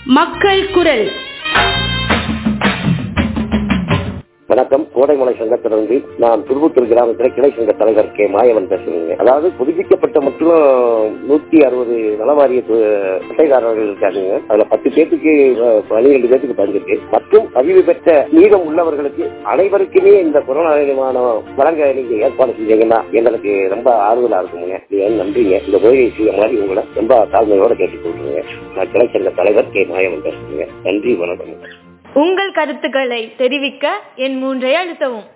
மக்கள் குரல் வணக்கம் கோடைமலை சங்கத்திலிருந்து நான் திருவத்தூர் கிராமத்தில் கிளை சங்க தலைவர் கே மாயவன் பேசுறேங்க அதாவது புதுப்பிக்கப்பட்ட மற்றும் நூத்தி அறுபது நலவாரிய து- அட்டைதாரர்கள் இருக்காங்க அதுல பத்து பேத்துக்கு அஹ், பன்னிரெண்டு பேத்துக்கு பதிஞ்சிருக்கு மற்றும் பதிவு பெற்ற மீதம் உள்ளவர்களுக்கு அனைவருக்குமே இந்த கொரோனா நிவாரணம் வழங்க நீங்க ஏற்பாடு செஞ்சீங்கன்னா எங்களுக்கு ரொம்ப ஆறுதலா இருக்குங்க இது நன்றிங்க இந்த உதவி செய்ய மாதிரி உங்களை ரொம்ப தாழ்மையோட கேட்டுக்கொள்றேங்க நான் கிளை சங்க தலைவர் கே மாயவன் பேசுறேங்க நன்றி வணக்கம் உங்கள் கருத்துக்களை தெரிவிக்க என் மூன்றை அழுத்தவும்